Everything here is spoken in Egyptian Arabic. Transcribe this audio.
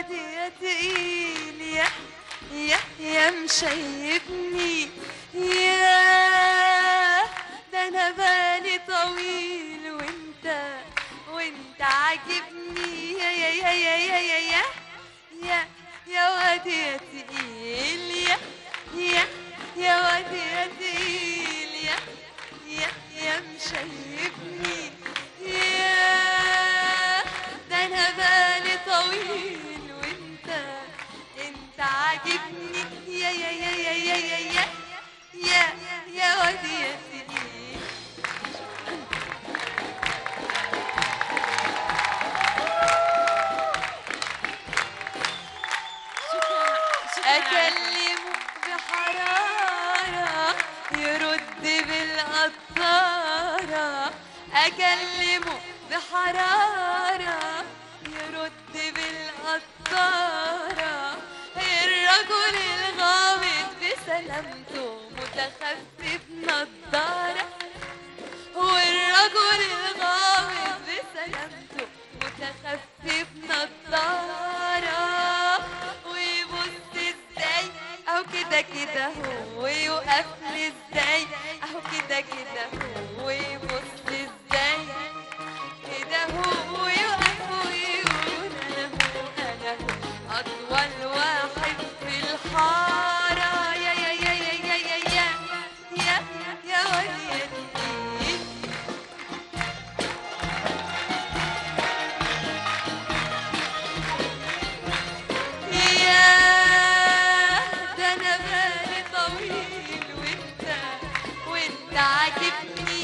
وادي يا تقيل يا يا يا مشيبني يا ده انا بالي طويل وانت وانت عاجبني يا يا يا يا يا يا يا يا يا وادي يا تقيل يا يا يا وادي يا تقيل يا يا يا مشيبني يا ده انا بالي طويل وانت انت عاجبني يا يا يا يا يا يا يا يا يا وادي يا تقيل أكلمه بحرارة يرد بالقطارة أكلمه بحرارة يرد بالقطارة الرجل الغامض بسلامته متخفف نضارة والرجل الغامض بسلامته متخفف نضارة ويبص ازاي اهو كده كده هو ويقف لي ازاي اهو كده كده هو ويبص ازاي كده هو ويقف ويقول انا هو انا هو اطول واحد في الحارة يا يا يا يا يا يا يا يا يا وليدي يا ده انا بالي طويل وانت وانت عاجبني